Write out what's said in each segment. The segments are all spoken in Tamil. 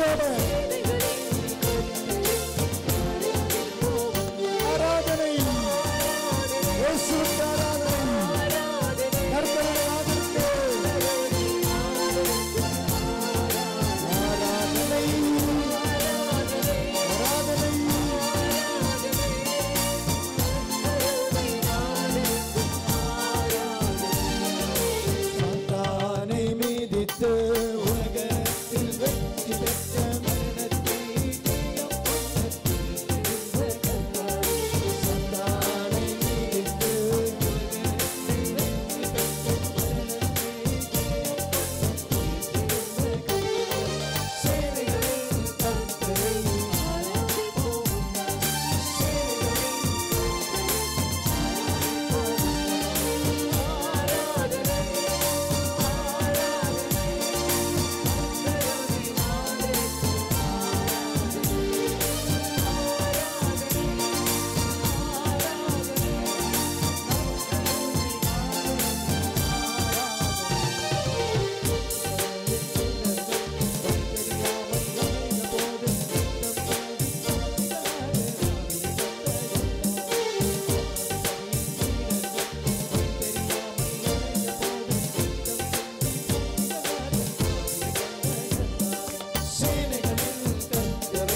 மகிமையோட ஆராதனை இயேசுவுக்கு ஆராதனை கர்த்தருடைய நாமத்திற்கு ஆராதனை ஆராதனை சாத்தானை மீதித்து உலகத்தில் வெற்றி பெற்ற மரணத்தை ஜெயம் கொண்ட சாத்தானை மீதித்து சேனைகளின் கர்த்தரை சேனைகளின் கர்த்தரை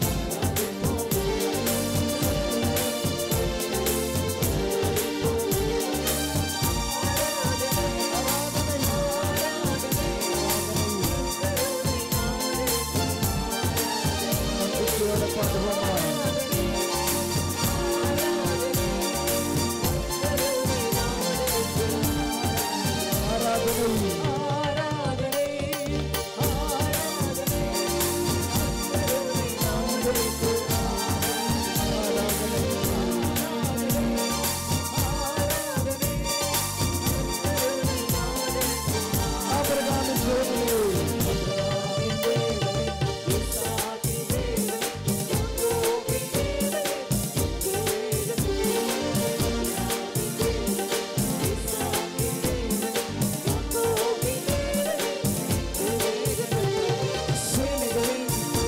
நம்பிக்கையோட பாடுவோமா ஆராதனை ஆபிரகாமின் தேவனே சேனைகளின்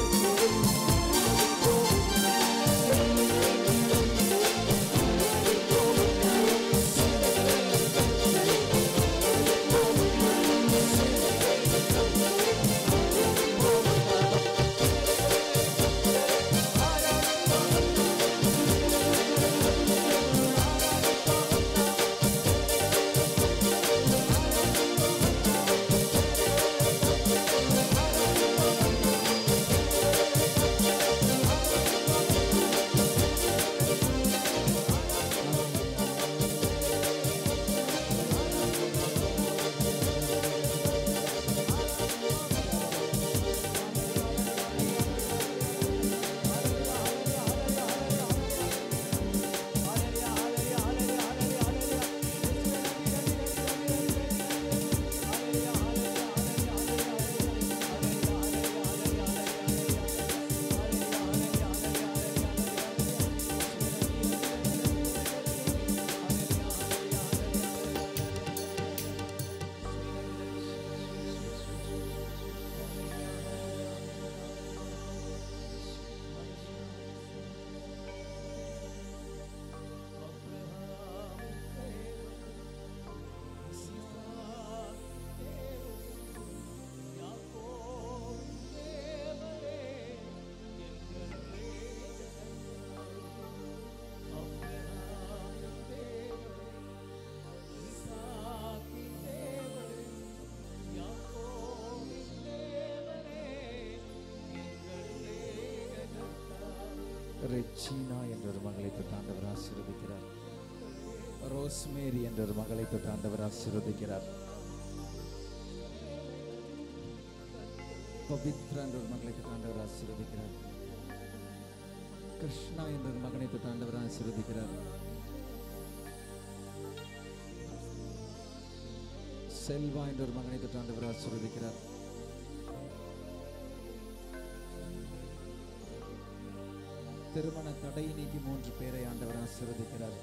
ரெச்சீனா என்ற ஒரு மகளை தொட்டாண்டவர் ஆசீர்வதிக்கிறார் ரோஸ்மேரி என்ற ஒரு மகளை தொட்டாண்டவர் ஆசீர்வதிக்கிறார் பவித்ரா என்ற ஒரு மகளை தொட்டாண்டவர் ஆசீர்வதிக்கிறார் கிருஷ்ணா என்ற ஒரு மகனை தொட்டாண்டவர் ஆசீர்வதிக்கிறார் செல்வா என்ற ஒரு மகனை தொட்டாண்டவர் ஆசீர்வதிக்கிறார் திருமண தடை நீக்கி மூன்று பேரை ஆண்டவர் ஆசீர்வதிக்கிறார்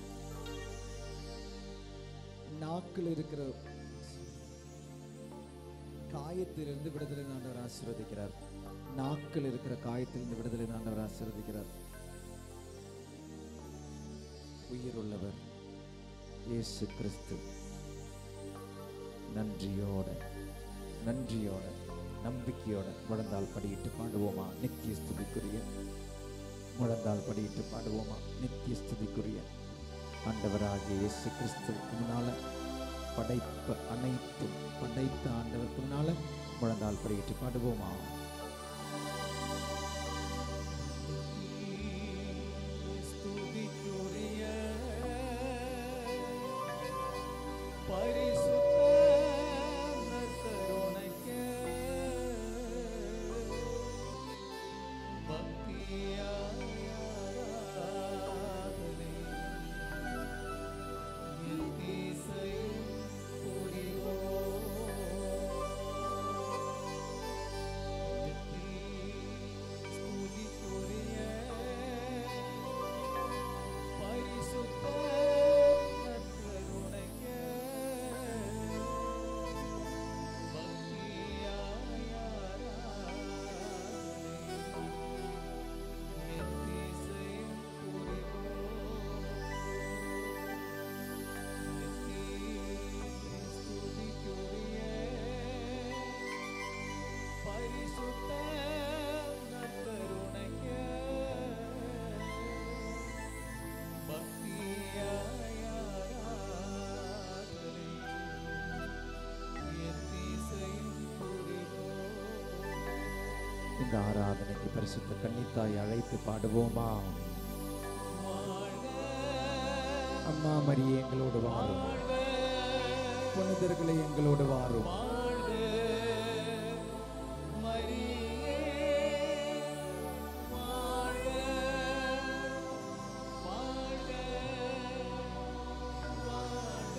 நாக்கில் இருக்கிற காயத்திலிருந்து விடுதலை ஆண்டவர் ஆசீர்வதிக்கிறார் நாக்கில் இருக்கிற காயத்திலிருந்து விடுதலை ஆண்டவர் ஆசீர்வதிக்கிறார் உயிர் உள்ளவர் இயேசு கிறிஸ்து நன்றியோட நன்றியோட நம்பிக்கையோட முழந்தால் படியிட்டு பாடுவோமா நித்திய ஸ்துதிக்குரிய முழந்தால் படியிட்டு பாடுவோமா நித்திய ஸ்துதிக்குரிய ஆண்டவராகிய இயேசு கிறிஸ்துவுக்கு முன்னால படைப்பு அனைத்தும் படைத்த ஆண்டவருக்கு முன்னால முழந்தால் படியிட்டு பாடுவோமா ஸ்துதிக்குரிய பரிசுத்த கருணைக்கு பக்தியாய் ஆராதனை என் இசையும் புரிவோம். ஸ்துதிக்குரிய பரிசுத்த கருணைக்கு பக்தியாய் ஆராதனை என் இசையும் புரிவோம். ஸ்துதிக்குரிய பரிசுத்த நற்கருணைக்கு பக்தியாய் ஆராதனை என் இசையும் புரிவோம். இந்த ஆராதனைக்கு பரிசுத்த கன்னித்தாய் அழைத்து பாடுவோமா வாழ்க, அம்மா மரியே எங்களோடு வாரும் வாழ்க, புனிதர்களை எங்களோடு வாரும் வாழ்க, மரியே, வாழ்க, வாழ்க, வாழ்க,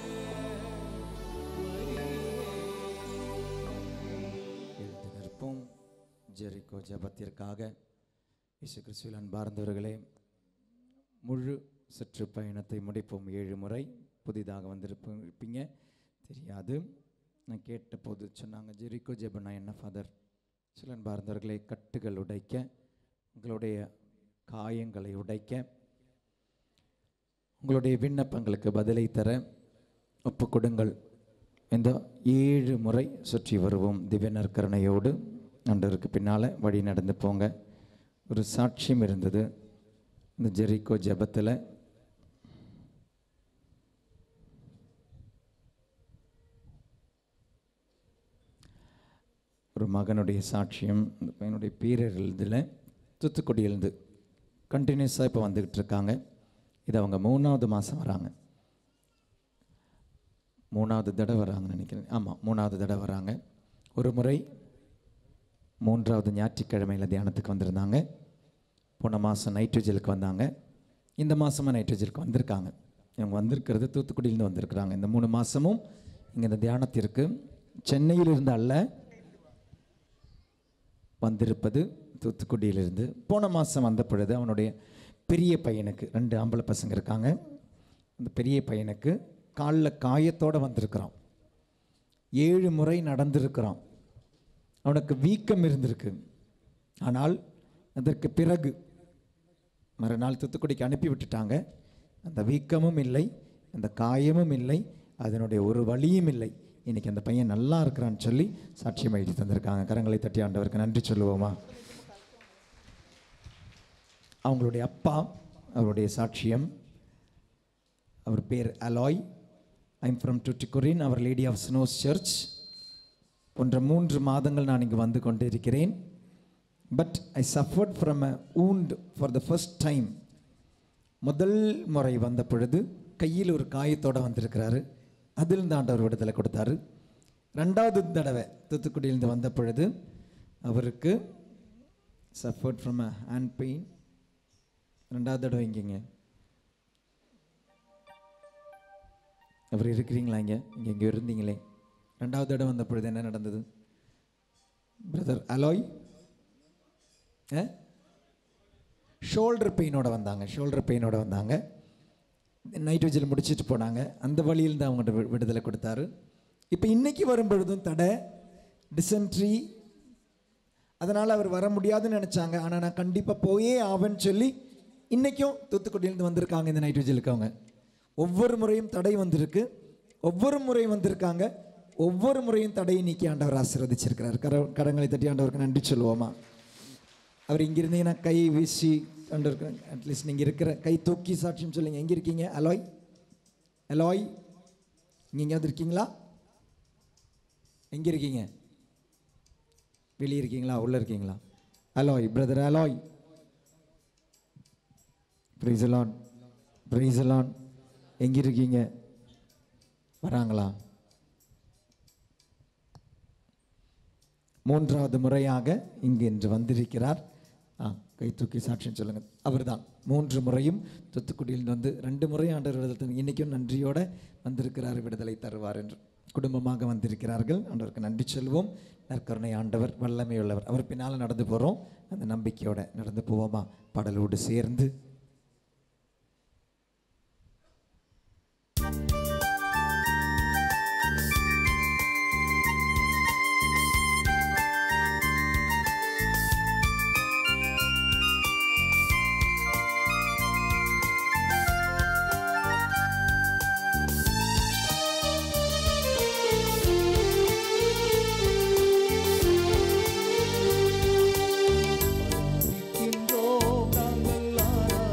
மரியே. எழுந்து நிற்போம் ஜெரிகோ ஜபத்திற்காக இயேசு கிறிஸ்துவில் அன்பார்ந்தவர்களே முழு சுற்றுப்பயணத்தை முடிப்போம் ஏழு முறை புதிதாக வந்திருப்ப இருப்பீங்க தெரியாது நான் கேட்டபோது சொன்னாங்க ஜெரிகோ ஜெபனா என்ன ஃபாதர் சில அன்பார்ந்தவர்களை கட்டுகள் உடைக்க உங்களுடைய காயங்களை உடைக்க உங்களுடைய விண்ணப்பங்களுக்கு பதிலை தர ஒப்பு கொடுங்கள் இந்த ஏழு முறை சுற்றி வருவோம் திவ்ய நற்கருணையோடு ஆண்டவருக்கு பின்னால் வழி நடந்து போங்க ஒரு சாட்சியம் இருந்தது இந்த ஜெரிக்கோ ஜெபத்தில் ஒரு மகனுடைய சாட்சியம் இந்த பையனுடைய பீரர்களில் தூத்துக்குடியிலேருந்து கண்டினியூஸாக இப்போ வந்துக்கிட்டு இருக்காங்க இது அவங்க மூணாவது மாதம் வராங்க மூணாவது தடவை வராங்கன்னு நினைக்கிறேன் ஆமாம் மூணாவது தடவை வராங்க ஒரு முறை மூன்றாவது ஞாயிற்றுக்கிழமையில் தியானத்துக்கு வந்திருந்தாங்க போன மாதம் நைட்ரஜலுக்கு வந்தாங்க இந்த மாதமும் நைட்ரஜலுக்கு வந்திருக்காங்க இவங்க வந்திருக்கிறது தூத்துக்குடியிலேருந்து வந்திருக்கிறாங்க இந்த மூணு மாதமும் இங்கே இந்த தியானத்திற்கு சென்னையிலிருந்து அல்ல வந்திருப்பது தூத்துக்குடியிலிருந்து போன மாதம் வந்த பொழுது அவனுடைய பெரிய பையனுக்கு ரெண்டு ஆம்பளை பசங்க இருக்காங்க அந்த பெரிய பையனுக்கு காலில் காயத்தோடு வந்திருக்கிறான் ஏழு முறை நடந்திருக்கிறான் அவனுக்கு வீக்கம் இருந்திருக்கு ஆனால் அதற்கு பிறகு மறுநாள் தூத்துக்குடிக்கு அனுப்பி விட்டுட்டாங்க அந்த வீக்கமும் இல்லை அந்த காயமும் இல்லை அதனுடைய ஒரு வலியும் இல்லை இன்னைக்கு அந்த பையன் நல்லா இருக்கிறான்னு சொல்லி சாட்சியம் எழுதி தந்திருக்காங்க கரங்களை தட்டி ஆண்டவருக்கு நன்றி சொல்லுவோமா அவங்களுடைய அப்பா அவருடைய சாட்சியம் அவர் பேர் அலாய் ஐம் ஃப்ரம் டுட்டிக்குரின் அவர் லேடி ஆஃப் ஸ்னோஸ் சர்ச் போன்ற மூன்று மாதங்கள் நான் இங்கு வந்து கொண்டிருக்கிறேன் but I suffered from a wound for the first time முதல் முறை வந்த பொழுது கையில் ஒரு காயத்தோடு வந்திருக்கிறாரு அதில் தான் ஆண்டவர் விடுதலை கொடுத்தாரு ரெண்டாவது தடவை தூத்துக்குடியிலிருந்து வந்த பொழுது அவருக்கு suffered from a hand pain ரெண்டாவது தடவை இங்கேங்க அவர் இருக்கிறீங்களா இங்கே இங்கே இங்கே இருந்தீங்களே ரெண்டாவது தடவை வந்த பொழுது என்ன நடந்தது பிரதர் அலாய் ஷோல்டர் பெயினோட வந்தாங்க ஷோல்டர் பெயினோட வந்தாங்க நைட்ரஜன் முடிச்சிட்டு போனாங்க அந்த வழியில் தான் அவங்கள்ட்ட வி- விடுதலை கொடுத்தாரு இப்போ இன்னைக்கு வரும் பொழுதும் தடை டிசென்ட்ரி அதனால் அவர் வர முடியாதுன்னு நினச்சாங்க ஆனால் நான் கண்டிப்பாக போயே ஆவேன்னு சொல்லி இன்றைக்கும் தூத்துக்குடியிலேருந்து வந்திருக்காங்க இந்த நைட் விஜிலுக்கு அவங்க ஒவ்வொரு முறையும் தடை வந்திருக்கு ஒவ்வொரு முறையும் வந்திருக்காங்க ஒவ்வொரு முறையும் தடையை நீக்கி ஆண்டவர் ஆசீர்வதிச்சிருக்கிறார் கர கரங்களை தட்டி ஆண்டவருக்கு நன்றி சொல்லுவோமா அவர் இங்கே இருந்தீங்கன்னா கை வீசி ஆண்டவருக்கு அட்லீஸ்ட் நீங்கள் இருக்கிற கை தூக்கி சாட்சியம் சொல்லுங்கள் எங்கே இருக்கீங்க அலாய் அலாய் இங்கே எங்கேயாவது இருக்கீங்களா எங்கே இருக்கீங்க வெளியே இருக்கீங்களா உள்ளே இருக்கீங்களா அலாய் பிரதர் அலாய் பிரைசலான் பிரைசலான் எங்கே இருக்கீங்க வராங்களா மூன்றாவது முறையாக இங்கு இன்று வந்திருக்கிறார் ஆ கை தூக்கி சாட்சியம் சொல்லுங்கள் அவர்தான் மூன்று முறையும் தூத்துக்குடியில் வந்து ரெண்டு முறை ஆண்டவர் விடுதலை இன்றைக்கும் நன்றியோடு வந்திருக்கிறார் விடுதலை தருவார் என்று குடும்பமாக வந்திருக்கிறார்கள் ஆண்டவருக்கு நன்றி சொல்வோம் நற்கருணை ஆண்டவர் வல்லமையுள்ளவர் அவர் பின்னால் நடந்து போகிறோம் அந்த நம்பிக்கையோட நடந்து போவோமா பாடலோடு சேர்ந்து ஆராதிக்கின்றோம் நாங்கள்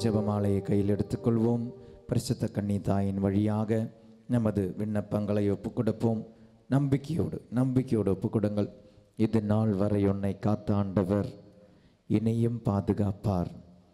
ஜெபமாலையை கையில் எடுத்துக்கொள்வோம் பரிசுத்த கன்னி தாயின் வழியாக நமது விண்ணப்பங்களை ஒப்புக்கொடுப்போம் நம்பிக்கையோடு நம்பிக்கையோடு ஒப்புக்கொடுங்கள் இது நாள் வரை உன்னை காத்த ஆண்டவர் இனியும் பாதுகாப்பார்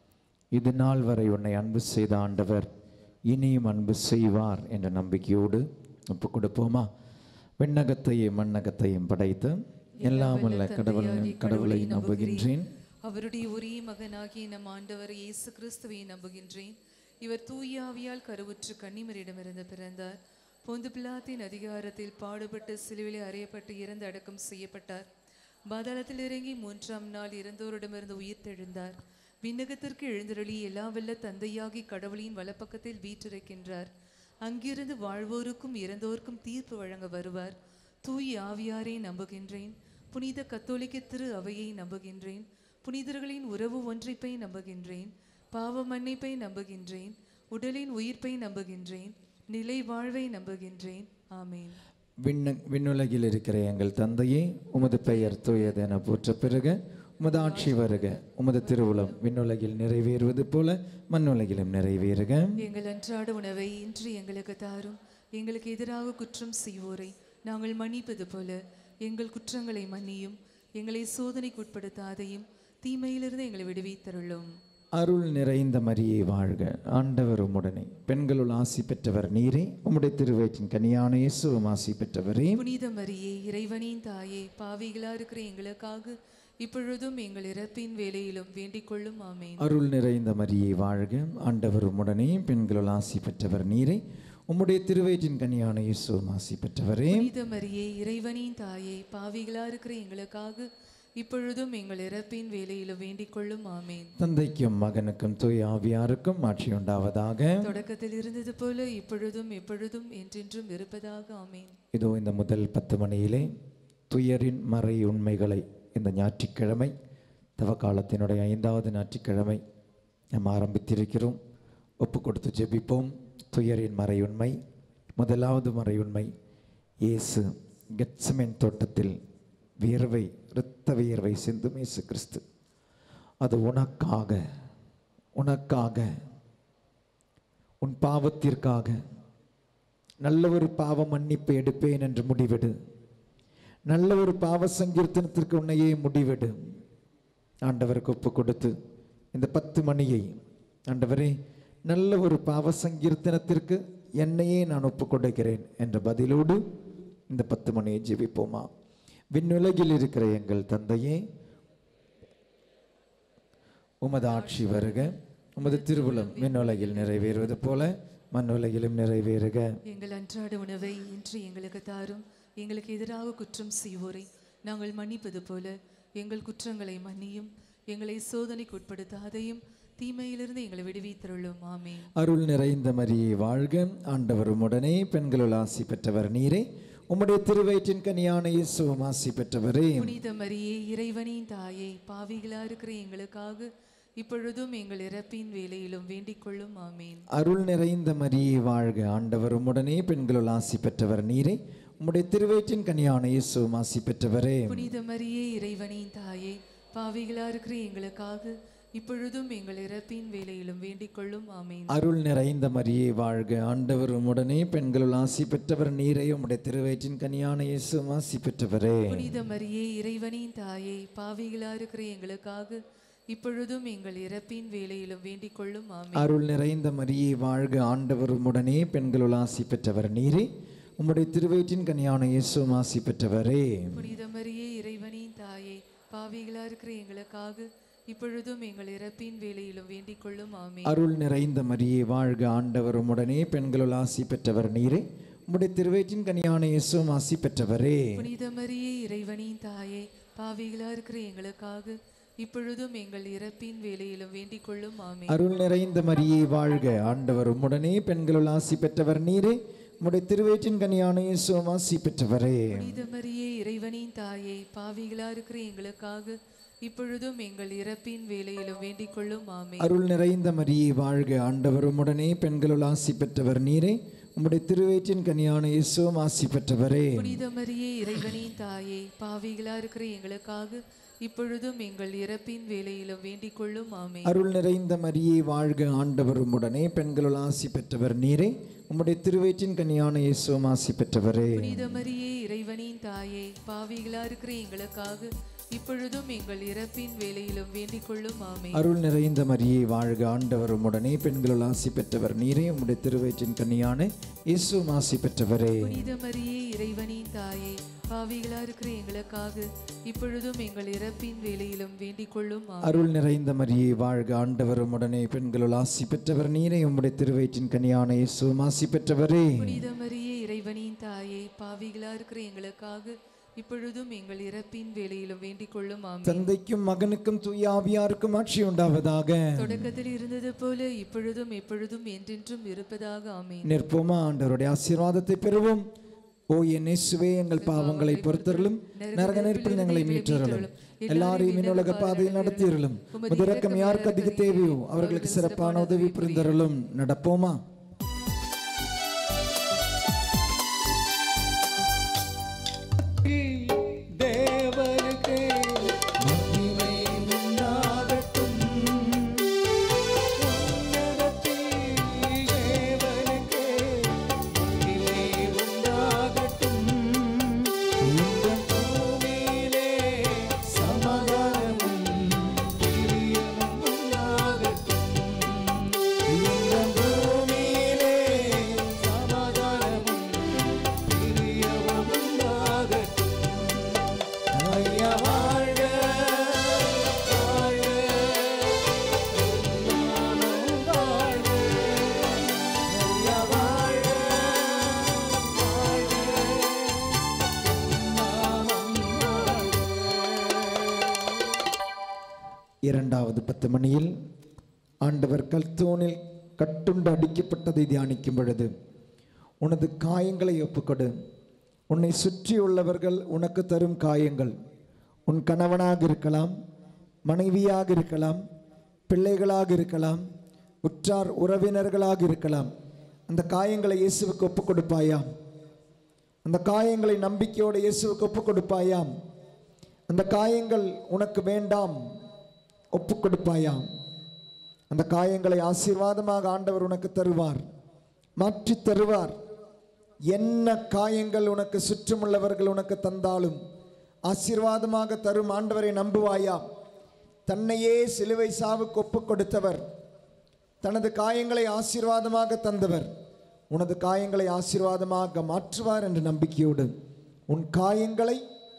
இது நாள் வரை உன்னை அன்பு செய்த ஆண்டவர் இனியும் அன்பு செய்வார் என்ற நம்பிக்கையோடு ஒப்புக் கொடுப்போமா விண்ணகத்தையும் மண்ணகத்தையும் படைத்து எல்லாம் உள்ள கடவுள் கடவுளை நம்புகின்றேன் அவருடைய ஒரே மகனாகிய நம் ஆண்டவர் இயேசு கிறிஸ்துவை நம்புகின்றேன் இவர் தூய ஆவியால் கருவுற்று கன்னிமரிடமிருந்து பிறந்தார் பொந்து பிலாத்தின் அதிகாரத்தில் பாடுபட்டு சிலுவிலே அறையப்பட்டு இறந்து அடக்கம் செய்யப்பட்டார் பாதாளத்தில் இறங்கி மூன்றாம் நாள் இறந்தோரிடமிருந்து உயிர்த்தெழுந்தார் விண்ணகத்திற்கு எழுந்தருளி எல்லா வல்ல தந்தையாகி கடவுளின் வலப்பக்கத்தில் வீற்றிருக்கின்றார் அங்கிருந்து வாழ்வோருக்கும் இறந்தோருக்கும் தீர்ப்பு வழங்க வருவார் தூய ஆவியாரை நம்புகின்றேன் புனித கத்தோலிக்க திரு அவையை நம்புகின்றேன் புனிதர்களின் உறவு ஒன்றிப்பை நம்புகின்றேன் பாவ மன்னிப்பை நம்புகின்றேன் உடலின் உயிர்ப்பை நம்புகின்றேன் நிலை வாழ்வை நம்புகின்றேன் ஆமேன் விண்ண விண்ணுலகில் இருக்கிற எங்கள் தந்தையே உமது பெயர் தூயதென போற்ற பிறக உமது ஆட்சி வருக உமது திருவுளம் விண்ணுலகில் நிறைவேறுவது போல மண்ணுலகிலும் நிறைவேறுக எங்கள் அன்றாட உணவை இன்று எங்களுக்கு தாரும் எங்களுக்கு எதிராக குற்றம் செய்வோரை நாங்கள் மன்னிப்பது போல எங்கள் குற்றங்களை மன்னியும் எங்களை சோதனைக்குட்படுத்தாதையும் தீமையிலிருந்து எங்களை விடுவித்தருளும் அருள் நிறைந்த மரியே வாழ்க ஆண்டவர் உம்முடனே பெண்களுள் ஆசி பெற்றவர் நீரே உம்முடைய திருவயிற்றின் கனியான இயேசுவும் ஆசி பெற்றவரே புனித மரியே இறைவனின் தாயே பாவிகளா இருக்கிற எங்களுக்காக இப்பொழுதும் எங்கள் இறப்பின் வேலையிலும் வேண்டிக் கொள்ளும் ஆமேன் அருள் நிறைந்த மரியே வாழ்க ஆண்டவர் உம்முடனே பெண்களுள் ஆசி பெற்றவர் நீரே உம்முடைய திருவயிற்றின் கனியான இயேசுவும் ஆசி பெற்றவரே புனித மரியே இறைவனின் தாயே பாவிகளா இருக்கிற எங்களுக்காக இப்பொழுதும் எங்கள் இறப்பின் வேலையிலும் வேண்டிக் கொள்ளும் ஆமேன் தந்தைக்கும் மகனுக்கும் தூய ஆவியாருக்கும் ஆட்சி உண்டாவதாக தொடக்கத்தில் இருந்தது போல இப்பொழுதும் எப்பொழுதும் என்றென்றும் இருப்பதாக ஆமேன் இதோ இந்த முதல் பத்து மணியிலே துயரின் மறை உண்மைகளை இந்த ஞாயிற்றுக்கிழமை தவக்காலத்தினுடைய ஐந்தாவது ஞாயிற்றுக்கிழமை நாம் ஆரம்பித்திருக்கிறோம் ஒப்பு கொடுத்து ஜெபிப்போம் துயரின் மறை உண்மை முதலாவது மறை உண்மை இயேசு கெட்சமென் தோட்டத்தில் வியர்வை இரத்த வியர்வை சிந்தும் இயேசு கிறிஸ்து அது உனக்காக உனக்காக உன் பாவத்திற்காக நல்ல ஒரு பாவ மன்னிப்பு எடுப்பேன் என்று முடிவெடு நல்ல ஒரு பாவ சங்கீர்த்தனத்திற்கு உன்னையே முடிவெடு ஆண்டவருக்கு ஒப்பு கொடுத்து இந்த பத்து மணியை ஆண்டவரே நல்ல ஒரு பாவ சங்கீர்த்தனத்திற்கு என்னையே நான் ஒப்பு கொடுக்கிறேன் என்ற பதிலோடு இந்த பத்து மணியை ஜெபிப்போமா விண்ணுலகில் இருக்கிற எங்கள் தந்தையே உமது ஆட்சி வருக உமது திருவுளம் விண்ணுலகில் நிறைவேறுவது போல மண்ணுலகிலும் நிறைவேறுக எங்கள் அன்றாட உணவை இன்று எங்களுக்கு தாரும் எங்களுக்கு எதிராக குற்றம் செய்வோரை நாங்கள் மன்னிப்பது போல எங்கள் குற்றங்களை மன்னியும் எங்களை சோதனைக்கு உட்படுத்தாதையும் தீமையிலிருந்து எங்களை விடுவித்தருளும் ஆமேன் அருள் நிறைந்த மரியே வாழ்க ஆண்டவர் உம்முடனே பெண்களுள் ஆசி பெற்றவர் நீரே உம்முடைய திருவயிற்றின் கனியான இயேசுவும் ஆசி பெற்றவரே புனித மரியே இறைவனின் தாயே பாவிகளா இருக்கிற எங்களுக்காக இப்பொழுதும் எங்கள் இறப்பின் வேலையிலும் வேண்டிக் கொள்ளும் ஆமேன் அருள் நிறைந்த மரியே வாழ்க ஆண்டவர் உம்முடனே பெண்களுள் ஆசி பெற்றவர் நீரே உம்முடைய திருவயிற்றின் கனியான இயேசுவும் ஆசி பெற்றவரே புனித மரியே இறைவனின் தாயே பாவிகளா இருக்கிற எங்களுக்காக இப்பொழுதும் எங்கள் இறப்பின் வேலையிலும் வேண்டிக் கொள்ளும் ஆமேன் அருள் நிறைந்த மரியே வாழ்க ஆண்டவர் உம்முடனே பெண்களுள் ஆசி பெற்றவர் நீரே உம்முடைய திருவயிற்றின் கனியான இயேசுவும் ஆசி பெற்றவரே புனித மரியே இறைவனின் தாயே பாவிகளா இருக்கிற எங்களுக்காக இப்பொழுதும் எங்கள் இறப்பின் வேலையிலும் வேண்டிக் கொள்ளும் ஆமேன் அருள் நிறைந்த மரியே வாழ்க ஆண்டவர் உம்முடனே பெண்களுள் ஆசி பெற்றவர் நீரே உம்முடைய திருவயிற்றின் கனியான இயேசுவும் ஆசி பெற்றவரே புனித மரியே இறைவனின் தாயே பாவிகளா இருக்கிற எங்களுக்காக இப்பொழுதும் எங்கள் இறப்பின் வேலையிலும் வேண்டிக் கொள்ளும் ஆமேன் அருள் நிறைந்த மரியே வாழ்க ஆண்டவர் உம்முடனே பெண்களுள் ஆசி பெற்றவர் நீரே உம்முடைய திருவயிற்றின் கனியான இயேசுவும் ஆசி பெற்றவரே புனித மரியே இறைவனின் தாயே பாவிகளா இருக்கிற எங்களுக்காக இப்பொழுதும் எங்கள் இறப்பின் வேலையிலும் வேண்டிக் கொள்ளும் ஆமேன் அருள் நிறைந்த மரியே வாழ்க ஆண்டவர் உம்முடனே பெண்களுள் ஆசி பெற்றவர் நீரே உம்முடைய திருவயிற்றின் கனியான இயேசுவும் ஆசி பெற்றவரே புனித மரியே இறைவனின் தாயே பாவிகளா இருக்கிற எங்களுக்காக இப்பொழுதும் எங்கள் இறப்பின் வேலையிலும் வேண்டிக் கொள்ளும் ஆமே அருள் நிறைந்த மரியே வாழ்க ஆண்டவரும் உடனே பெண்களுள் ஆசி பெற்றவர் நீரே உம்முடைய திருவயிற்றின் கனியான இயேசுவும் ஆசி பெற்றவரே புனித மரியே இறைவனின் தாயே பாவிகளா இருக்கிற எங்களுக்காக இப்பொழுதும் எங்கள் இறப்பின் வேலையிலும் வேண்டிக் கொள்ளும் ஆமே அருள் நிறைந்த மரியே வாழ்க ஆண்டவரும் உடனே பெண்களுள் ஆசி பெற்றவர் நீரே உம்முடைய திருவயிற்றின் கனியான இயேசுவும் ஆசி பெற்றவரே புனித மரியே இறைவனின் தாயே பாவிகளா இருக்கிற எங்களுக்காக இப்பொழுதும் எங்கள் இறப்பின் வேலையிலும் வேண்டிக் கொள்ளும் ஆமே அருள் நிறைந்த மரியே வாழ்க ஆண்டவரும் உடனே பெண்களுள் ஆசி பெற்றவர் நீரே உம்முடைய திருவயிற்றின் கனியான இயேசுவும் ஆசி பெற்றவரே புனித மரியே இறைவனின் தாயே பாவிகளா இருக்கிற எங்களுக்காக இப்பொழுதும் எங்கள் இறப்பின் வேலையிலும் வேண்டிக் கொள்ளும் ஆமே அருள் நிறைந்த மரியே வாழ்க ஆண்டவரும் உடனே பெண்களுள் ஆசி பெற்றவர் நீரே உம்முடைய திருவயிற்றின் கனியான இயேசுவும் ஆசி பெற்றவரே புனித மரியே இறைவனின் தாயே பாவிகளா இருக்கிற எங்களுக்காக இப்பொழுதும் எங்கள் இறப்பின் வேலையிலும் வேண்டிக் கொள்ளும் ஆமே தந்தைக்கும் மகனுக்கும் தூய ஆவியாருக்கும் ஆட்சி உண்டாவதாக தொடக்கத்தில் இருந்தது போல இப்பொழுதும் எப்பொழுதும் என்றென்றும் இருப்பதாக ஆமே நிற்போமா ஆண்டவருடைய ஆசீர்வாதத்தை பெறுவோம் ஓ என் இயேசுவே எங்கள் பாவங்களை பொறுத்தருளும் நரக நெருப்பில் எங்களை மீட்டருளும் எல்லாரையும் விண்ணுலக பாதையில் நடத்தியருளும் முதறக்கம் யாருக்கு அதிக தேவையோ அவர்களுக்கு சிறப்பான உதவி புரிந்தருளும் நடப்போமா தேவனுக்கு மகிமை உண்டாகட்டும். உன்னதத்தில் தேவனுக்கு மகிமை உண்டாகட்டும் இந்த பூமியிலே சமாதானமும் பிரியமும் உண்டாகட்டும் இந்த பூமியிலே சமாதானமும் பிரியமும் உண்டாகட்டும் ஐயா வாழ்க வாழ்க நானும் வாழ்க ஐயா வாழ்க வாழ்க நாமும் வாழ்க இரண்டாவது பத்து மணியில் ஆண்டவர் கல்தோனில் கட்டுண்டு அடிக்கப்பட்டதை தியானிக்கும் பொழுது உனது காயங்களை ஒப்புக்கொடு உன்னை சுற்றியுள்ளவர்கள் உனக்கு தரும் காயங்கள் உன் கணவனாக இருக்கலாம் மனைவியாக இருக்கலாம் பிள்ளைகளாக இருக்கலாம் உற்றார் உறவினர்களாக இருக்கலாம் அந்த காயங்களை இயேசுவுக்கு ஒப்புக் கொடுப்பாயாம் அந்த காயங்களை நம்பிக்கையோடு இயேசுவுக்கு ஒப்புக் கொடுப்பாயாம் அந்த காயங்கள் உனக்கு வேண்டாம் ஒப்புக் கொடுப்பாயாம் அந்த காயங்களை ஆசீர்வாதமாக ஆண்டவர் உனக்கு தருவார் மாற்றி தருவார் என்ன காயங்கள் உனக்கு சுற்றுமுள்ளவர்கள் உனக்கு தந்தாலும் ஆசீர்வாதமாக தரும் ஆண்டவரை நம்புவாயா தன்னையே சிலுவை சாவுக்கு ஒப்புக் கொடுத்தவர் தனது காயங்களை ஆசீர்வாதமாக தந்தவர் உனது காயங்களை ஆசீர்வாதமாக மாற்றுவார் என்ற நம்பிக்கையோடு உன் காயங்களை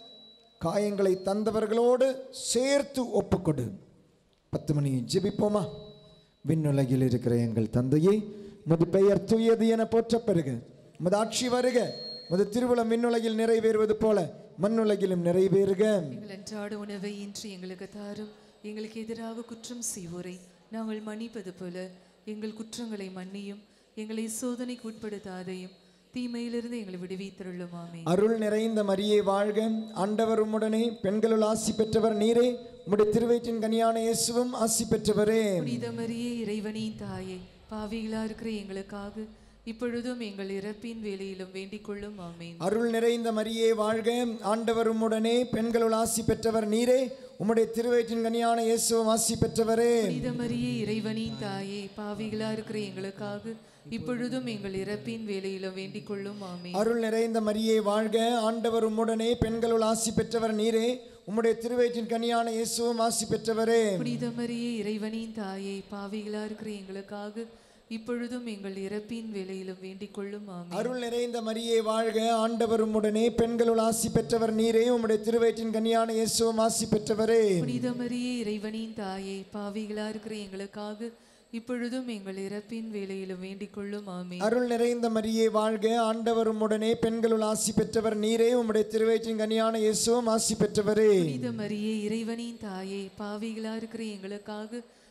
காயங்களை தந்தவர்களோடு சேர்த்து ஒப்புக்கொடு பத்து மணி ஜெபிப்போமா விண்ணுலகில் இருக்கிற எங்கள் தந்தையே முது பெயர் தூயது என போற்றப் பெறுக முது ஆட்சி வருக முது திருவிழம் விண்ணுலகில் நிறைவேறுவது போல மண்ணுலகிலும் நிறைவேறுக எங்கள் அன்றாட உணவை இன்று எங்களுக்கு தாரும் எங்களுக்கு எதிராக குற்றம் செய்வோரை நாங்கள் மன்னிப்பது போல எங்கள் குற்றங்களை மன்னியும் எங்களை சோதனைக்கு உட்படுத்தாதையும் தீமையிலிருந்து எங்களை விடுவித்தருளும் ஆமே அருள் நிறைந்த மரியே வாழ்க ஆண்டவர் உம்முடனே பெண்களுள் ஆசி பெற்றவர் நீரே உம்முடைய திருவயிற்றின் கனியான இயேசுவும் ஆசி பெற்றவரே புனித மரியே இறைவனின் தாயே பாவிகளா இருக்கிற எங்களுக்காக இப்பொழுதும் எங்கள் இறப்பின் வேலையிலும் வேண்டிக் கொள்ளும் ஆமேன் அருள் நிறைந்த மரியே வாழ்க ஆண்டவர் உம்முடனே பெண்களுள் ஆசி பெற்றவர் நீரே உம்முடைய திருவயிற்றின் கனியான இயேசுவும் ஆசி பெற்றவரே புனித மரியே இறைவனின் தாயே பாவிகளா இருக்கிற எங்களுக்காக இப்பொழுதும் எங்கள் இறப்பின் வேலையிலும் வேண்டிக் கொள்ளும் ஆமேன் அருள் நிறைந்த மரியே வாழ்க ஆண்டவர் உம்முடனே பெண்களுள் ஆசி பெற்றவர் நீரே உம்முடைய திருவயிற்றின் கனியான இயேசுவும் ஆசி பெற்றவரே புனித மரியே இறைவனின் தாயே பாவிகளா இருக்கிற எங்களுக்காக இப்பொழுதும் எங்கள் இறப்பின் வேலையிலும் வேண்டிக் கொள்ளும் ஆமேன் அருள் நிறைந்த மரியே வாழ்க ஆண்டவர் உம்முடனே பெண்களுள் ஆசி பெற்றவர் நீரே உம்முடைய திருவயிற்றின் கனியான இயேசுவும் ஆசி பெற்றவரே புனித மரியே இறைவனின் தாயே பாவிகளா இருக்கிற எங்களுக்காக இப்பொழுதும் எங்கள் இறப்பின் வேலையிலும் வேண்டிக் கொள்ளும் ஆமேன் அருள் நிறைந்த மரியே வாழ்க ஆண்டவர் உம்முடனே பெண்களுள் ஆசி பெற்றவர் நீரே உம்முடைய திருவயிற்றின் கனியான இயேசுவும் ஆசி பெற்றவரே புனித மரியே இறைவனின் தாயே பாவிகளா இருக்கிற எங்களுக்காக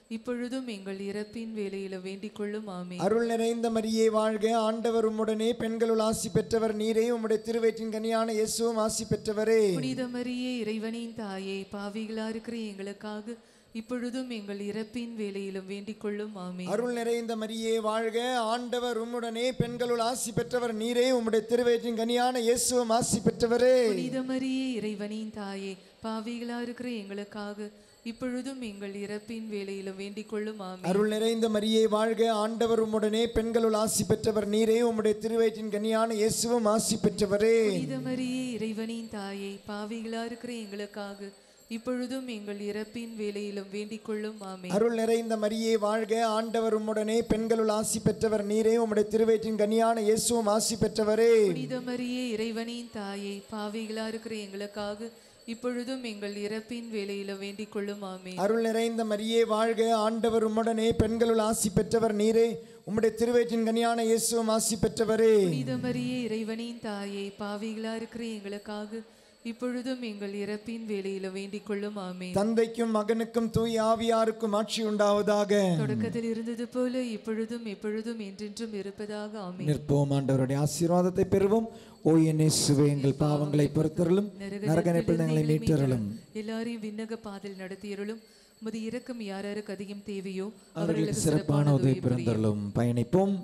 இப்பொழுதும் எங்கள் இறப்பின் வேலையில வேண்டிக் கொள்ளும் ஆமே அருள் நிறைந்த மரியே வாழ்க ஆண்டவர் உம்முடனே பெண்களுள் ஆசி பெற்றவர் நீரே உம்முடைய திருவயிற்றின் கனியான இயேசுவும் ஆசி பெற்றவரே புனித மரியே இறைவனின் தாயே பாவிகளா இருக்கிற எங்களுக்காக இப்பொழுதும் எங்கள் இறப்பின் வேலையிலும் வேண்டிக் கொள்ளும் ஆமே அருள் நிறைந்த மரியே வாழ்க ஆண்டவர் உம்முடனே பெண்களுள் ஆசி பெற்றவர் நீரே உம்முடைய திருவயிற்றின் கனியான இயேசுவும் ஆசி பெற்றவரே புனித மரியே இறைவனின் தாயே பாவிகளா இருக்கிற எங்களுக்காக இப்பொழுதும் எங்கள் இறப்பின் வேலையிலும் வேண்டிக் கொள்ளும் ஆமே அருள் நிறைந்த மரியே வாழ்க ஆண்டவர் உம்முடனே பெண்களுள் ஆசி பெற்றவர் நீரே உம்முடைய திருவயிற்றின் கனியான இயேசுவும் ஆசி பெற்றவரே புனித மரியே இறைவனின் தாயே பாவிகளா இருக்கிற எங்களுக்காக இப்பொழுதும் எங்கள் இறப்பின் வேலையிலும் வேண்டிக் கொள்ளும் ஆமே அருள் நிறைந்த மரியே வாழ்க ஆண்டவர் உம்முடனே பெண்களுள் ஆசி பெற்றவர் நீரே உம்முடைய திருவயிற்றின் கனியான இயேசுவும் ஆசி பெற்றவரே புனித மரியே இறைவனின் தாயே பாவிகளா இருக்கிற எங்களுக்காக இப்பொழுதும் எங்கள் இறப்பின் வேலையில வேண்டிக் கொள்ளும் ஆமே அருள் நிறைந்த மரியே வாழ்க ஆண்டவர் உம்முடனே பெண்களுள் ஆசி பெற்றவர் நீரே உம்முடைய திருவயிற்றின் கனியான இயேசுவும் ஆசி பெற்றவரே புனித மரியே இறைவனின் தாயே பாவிகளா இருக்கிற எங்களுக்காக இப்பொழுதும் எங்கள் இறப்பின் வேலையில வேண்டிக் கொள்ளும் ஆமே தந்தைக்கும் மகனுக்கும் தூய் ஆவியாருக்கும் ஆட்சி உண்டாவதாக தொடக்கத்தில் இருந்தது போல இப்பொழுதும் எப்பொழுதும் என்றென்றும் இருப்பதாக ஆமே நிற்போம் ஆண்டவருடைய ஆசீர்வாதத்தை பெறுவோம் ஓ என் இயேசுவே எங்கள் பாவங்களை பொறுத்தருளும் நரக நிப்பிள்ளைகளை மீட்டருளும் எல்லாரையும் விண்ணக பாதையில் நடத்தியருளும் உமது இரக்கம் யார் யாருக்கு அதிகம் தேவையோ அவர்களுக்கு சிறப்பான உதவி புரியும். பிறந்தருளும் பயணிப்போம்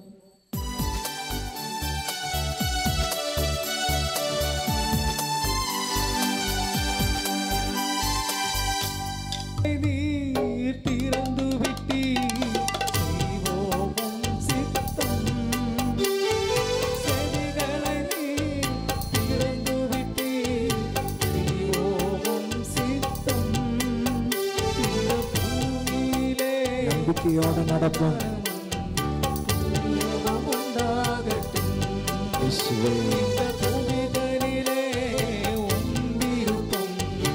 நீர் திறந்து விட்டீர் செய்வோமும் சித்தம் செவிகளை நீர் திறந்து விட்டீர் செய்வோமும் சித்தம் இந்த பூமியிலே நம்பிக்கையோடு நடப்போம் புண்ணியமும் உண்டாகட்டும் இயேசுவே இந்த பூமிகளிலே உம் விருப்பம்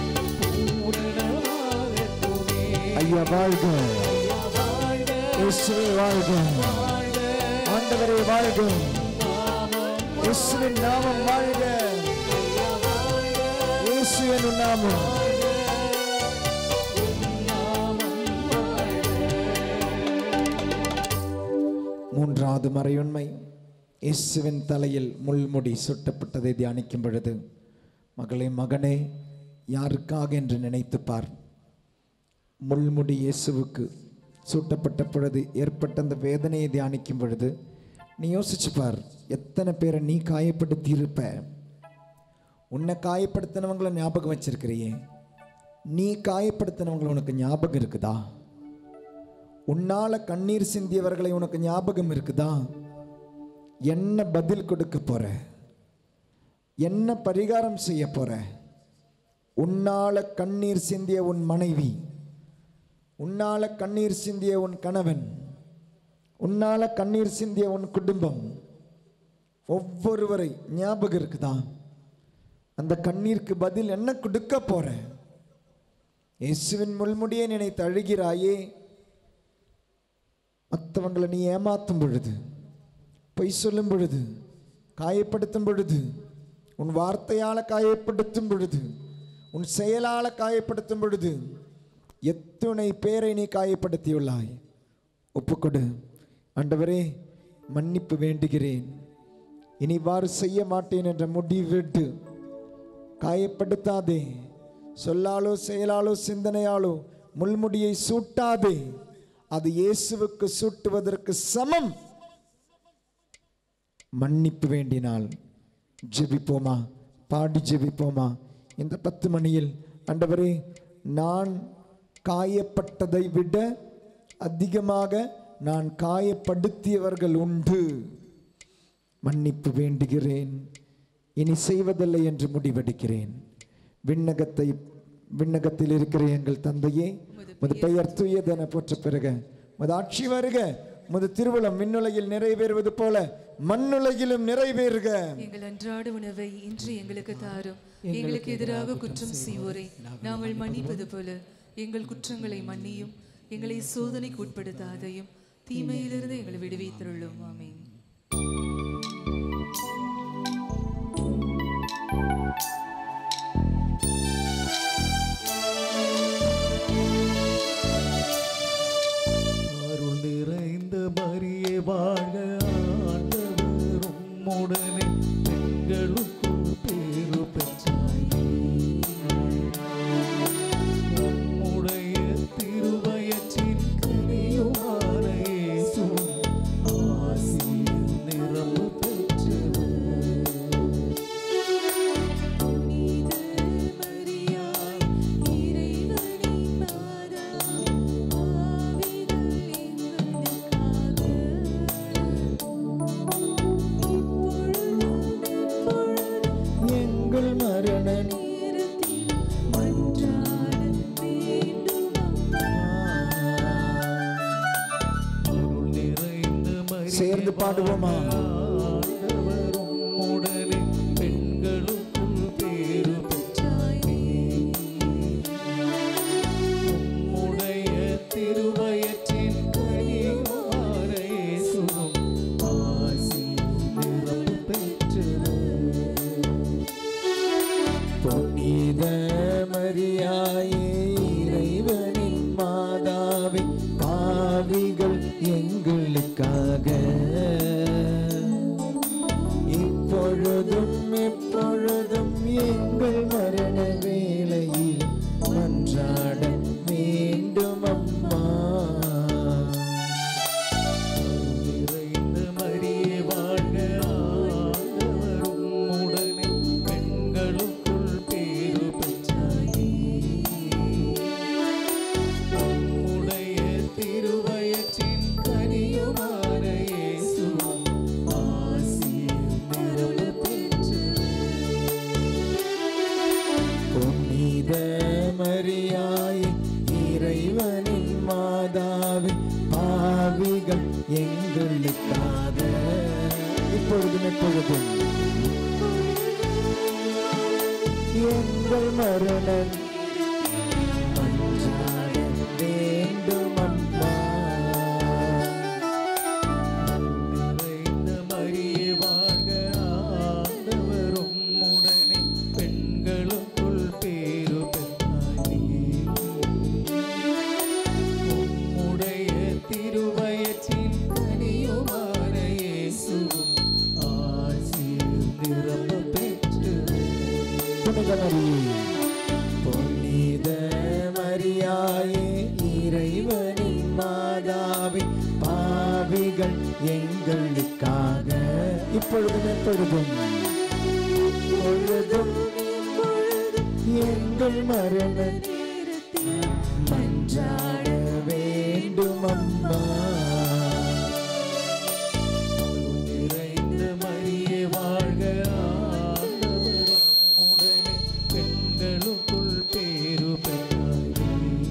பூரணமாகட்டுமே ஐயா வாழ்க வாழ்க இயேசுவே வாழ்க ஆண்டவரே வாழ்க இயேசுவின் நாமம் வாழ்க இயேசுவின் நாமம் மூன்றாவது மறையுண்மை இயேசுவின் தலையில் முள்முடி சுட்டப்பட்டதை தியானிக்கும் பொழுது மகளே மகனே யாருக்காக என்று நினைத்துப் பார் முள்முடி இயேசுவுக்கு சூட்டப்பட்ட பொழுது ஏற்பட்ட அந்த வேதனையை தியானிக்கும் பொழுது நீ யோசிச்சு பார் எத்தனை பேரை நீ காயப்படுத்தி இருப்ப உன்னை காயப்படுத்தினவங்கள ஞாபகம் வச்சிருக்கிறியே நீ காயப்படுத்தினவங்களை உனக்கு ஞாபகம் இருக்குதா உன்னால கண்ணீர் சிந்தியவர்களை உனக்கு ஞாபகம் இருக்குதா என்ன பதில் கொடுக்க போற என்ன பரிகாரம் செய்ய போற உன்னால கண்ணீர் சிந்திய உன் மனைவி உன்னால கண்ணீர் சிந்திய உன் கணவன் உன்னால கண்ணீர் சிந்திய உன் குடும்பம் ஒவ்வொருவரை ஞாபகம் இருக்குதா அந்த கண்ணீருக்கு பதில் என்ன கொடுக்க போற இயேசுவின் முள்முடியை நினைத்து அழுகிறாயே மற்றவங்களை நீ ஏமாத்தும் பொழுது பொய் சொல்லும் பொழுது காயப்படுத்தும் பொழுது உன் வார்த்தையால் காயப்படுத்தும் பொழுது உன் செயலால் காயப்படுத்தும் பொழுது எத்துணை பேரை நீ காயப்படுத்தியுள்ளாய் ஒப்புக்கொடு ஆண்டவரே மன்னிப்பு வேண்டுகிறேன் இனி இவ்வாறு செய்ய மாட்டேன் என்ற முடிவெட்டு காயப்படுத்தாதே சொல்லாலோ செயலாலோ சிந்தனையாலோ முள்முடியை சூட்டாதே அது இயேசுவுக்கு சூட்டுவதற்கு சமம் மன்னிப்பு வேண்டினால் ஜெபிப்போமா பாடி ஜெபிப்போமா இந்த பத்து மணியில் ஆண்டவரே நான் காயப்பட்டதை விட அதிகமாக நான் காயப்படுத்தியவர்கள் உண்டு மன்னிப்பு வேண்டுகிறேன் இனி செய்வதில்லை என்று முடிவெடுக்கிறேன் விண்ணகத்தை விண்ணகத்தில் இருக்கிற எங்கள் தந்தையே முது பெயர் தூயதென போற்ற பிறகு முது ஆட்சி வருக முது திருவுளம் மின்னுலகில் நிறைவேறுவது போல மண்ணுலகிலும் நிறைவேறுக எங்கள் அன்றாட உணவை இன்று எங்களுக்கு தாரும் எங்களுக்கு எதிராக குற்றம் செய்வோரை நாங்கள் மன்னிப்பது போல எங்கள் குற்றங்களை மன்னியும் எங்களை சோதனைக்கு உட்படுத்தாதையும் தீமையிலிருந்து எங்களை விடுவித்தருளும் ஆமென் மரண நேரத்தில் மன்றாட வேண்டும் அருள் நிறைந்த மரியே சேர்ந்து பாடுவோமா ஆண்டவர் உம்முடனே பெண்களுக்குள் பேரு பெற்றாயே உம்முடைய திருவயற்றின் கனிவான இயேசுவும் ஆசி நிறம் பெற்றவர் புனித மரியாயே இறைவனின் மாதாவே பாவிகள் எங்களுக்காக இப்பொழுதும் எப்பொழுதும் எங்கள் மரண வேளையில் மன்றாட வேண்டும் அம்மா நிறைந்த மரியே வாழ்க ஆண்டவர் உம்முடனே பெண்களுக்குள் பேரு பெற்றாயே உம்முடைய திருவயற்றின் கனியுமான இயேசு ஆசிர் நிரம்ப பெற்றவர் புனித மரியாயே இறைவனின் மாதாவே பாவிகள் எங்களுக்காக இப்பொழுதும் எப்பொழுதும் எங்கள் மரணம் மன்றாட வேண்டும் அம்மா நிறைந்த மரியே வாழ்க ஆண்டவர் உம்முடனே பெண்களுக்குள் பேரு பெற்றாயே உம்முடைய திருவயற்றின் கனியுமான இயேசுவும் ஆசீர் நிரம்ப பெற்றவர் புனித மரியே புனித மரியாயே இறைவனின் மாதாவே பாவிகள் எங்களுக்காக இப்பொழுதும் எப்பொழுதும் பொழுதும் எங்கள் மரண நேரத்தில் மன்றாட வேண்டும் அம்மா நிறைந்த மரியே வாழ்க ஆண்டவர் உம்முடனே பெண்களுக்குள் பேரு பெற்றாயே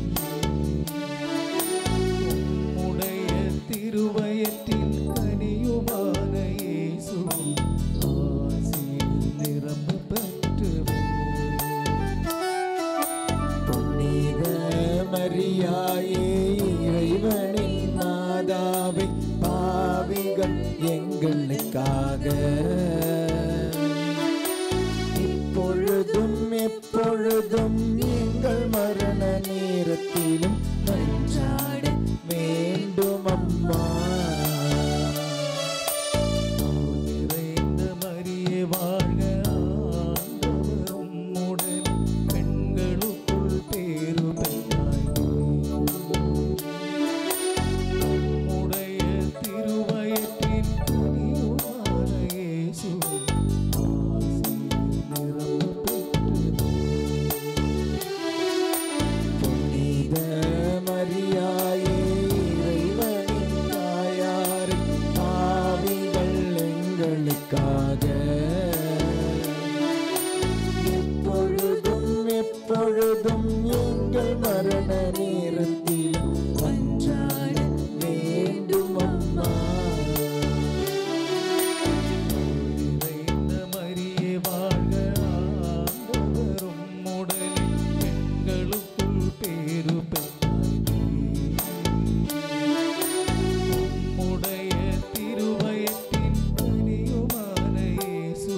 உம்முடைய திருவயற்றின் கனியுமான இயேசுவும் ஆசீர் நிரம்ப பெற்றவர் புனித மரியாயே இறைவனின் மாதாவே பாவிகள் எங்களுக்காக இப்பொழுதும் எப்பொழுதும் எங்கள் மரண நேரத்திலும் மன்றாட வேண்டும் அம்மா நிறைந்த மரியே வாழ்க ஆண்டவர் உம்முடன் பெண்களுக்குள் பேரு பெற்றாயே உம்முடைய திருவயற்றின் கனியுமான இயேசு ஆசீர் நிரம்ப பெற்றவர் புனித மரியாயே இறைவனின் தாயாரே பாவிகள் எங்களுக்காக எப்பொழுதும் எப்பொழுதும் எங்கள் மரண நேரத்தில் மன்றாட வேண்டும் அம்மா நிறைந்த மரியே வாழ்க ஆண்டவர் உம்முடனே பெண்களுக்குள் பேரு பெற்றாயே உம்முடைய திருவயத்தின் கனியுமான இயேசு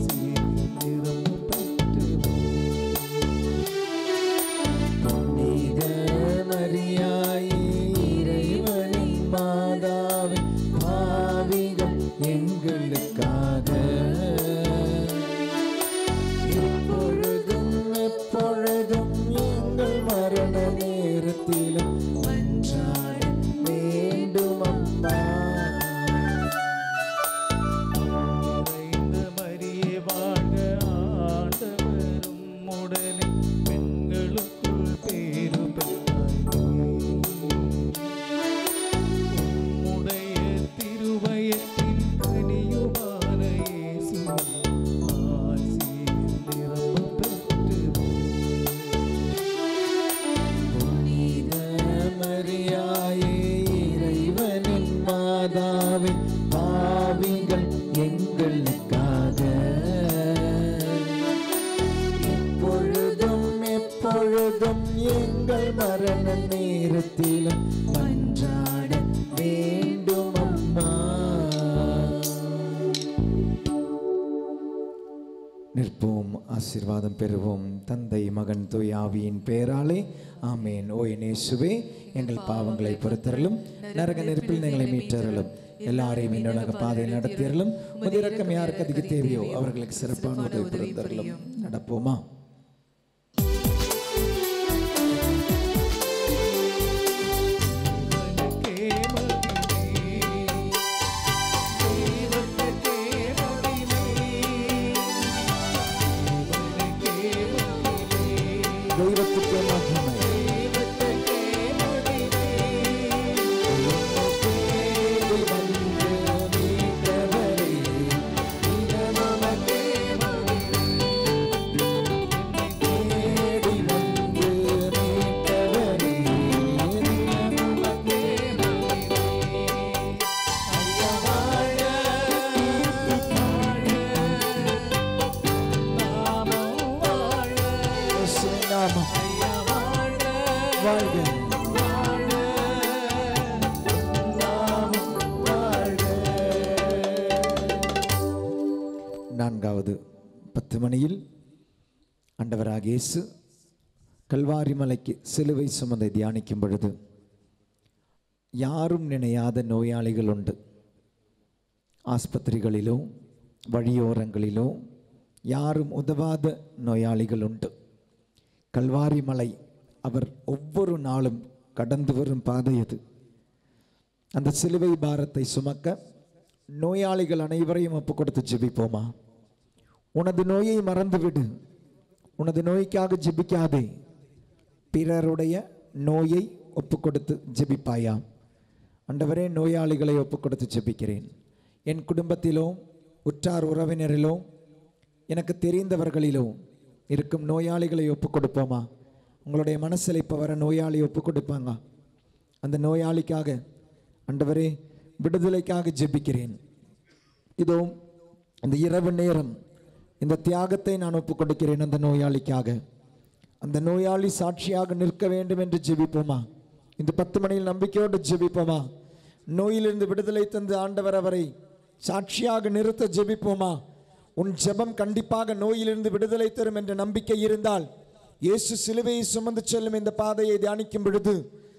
ஆசீர் நிரம்ப பெற்றவர் புனித இப்பொழுதும் எங்கள் மரண நேரத்திலும் மன்றாட வேண்டும் அம்மா நிற்போம் ஆசீர்வாதம் பெறுவோம் தந்தை மகன் தூய் ஆவியின் பெயராலே ஆமேன் ஓ இயேசுவே எங்கள் பாவங்களை பொறுத்தரலும் நரக நெருப்பில் எங்களை மீட்டரலும் எல்லாரையும் என்னோட பாதையில் நடத்தியறலும் முதிரக்கம் யாருக்கு அதிக தேவையோ அவர்களுக்கு சிறப்பான உதவி புரிந்தரலும் நடப்போமா தேவனுக்கே மகிமை. தெய்வத்துக்கே மகிமை. தேவனுக்கே மகிமை. தெய்வத்துக்கு மகிமை தெய்வத்துக்கே மகிமை. தேடி வந்து மீட்டவரே, நமக்கே மகிமை. தேடி வந்து மீட்டவரே, நமக்கே மகிமை. ஐயா வாழ, வாழ. நாமும் வாழ. இயேசுவின் நாமம் ஐயா வாழ, வாழ்க வாழ. நாமும் வாழ. நான்காவது பத்து மணியில் ஆண்டவராக இயேசு கல்வாரி மலைக்கு சிலுவை சுமந்தை தியானிக்கும் பொழுது யாரும் நினையாத நோயாளிகள் உண்டு ஆஸ்பத்திரிகளிலோ வழியோரங்களிலோ யாரும் உதவாத நோயாளிகள் உண்டு கல்வாரி மலை அவர் ஒவ்வொரு நாளும் கடந்து வரும் பாதை அது அந்த சிலுவை பாரத்தை சுமக்க நோயாளிகள் அனைவரையும் ஒப்பு கொடுத்து ஜெபிப்போமா உனது நோயை மறந்துவிடு உனது நோய்க்காக ஜெபிக்காதே பிறருடைய நோயை ஒப்பு கொடுத்து ஜெபிப்பாயா ஆண்டவரே நோயாளிகளை ஒப்பு கொடுத்து ஜெபிக்கிறேன் என் குடும்பத்திலோ உற்றார் உறவினரிலோ எனக்கு தெரிந்தவர்களிலோ இருக்கும் நோயாளிகளை ஒப்பு கொடுப்போமா உங்களுடைய மனசில் இப்போ வர நோயாளி ஒப்பு கொடுப்பாங்க அந்த நோயாளிக்காக ஆண்டவரே விடுதலைக்காக ஜெபிக்கிறேன் இதோ இந்த இரவு நேரம் இந்த தியாகத்தை நான் ஒப்புக் கொடுக்கிறேன் அந்த நோயாளிக்காக அந்த நோயாளி சாட்சியாக நிற்க வேண்டும் என்று ஜெபிப்போமா இந்த பத்து மணியில் நம்பிக்கையோடு ஜெபிப்போமா நோயிலிருந்து விடுதலை தந்து ஆண்டவர் அவரை சாட்சியாக நிறுத்த ஜெபிப்போமா உன் ஜெபம் கண்டிப்பாக நோயிலிருந்து விடுதலை தரும் என்ற நம்பிக்கை இருந்தால் இயேசு சிலுவையை சுமந்து செல்லும் இந்த பாதையை தியானிக்கும் பொழுது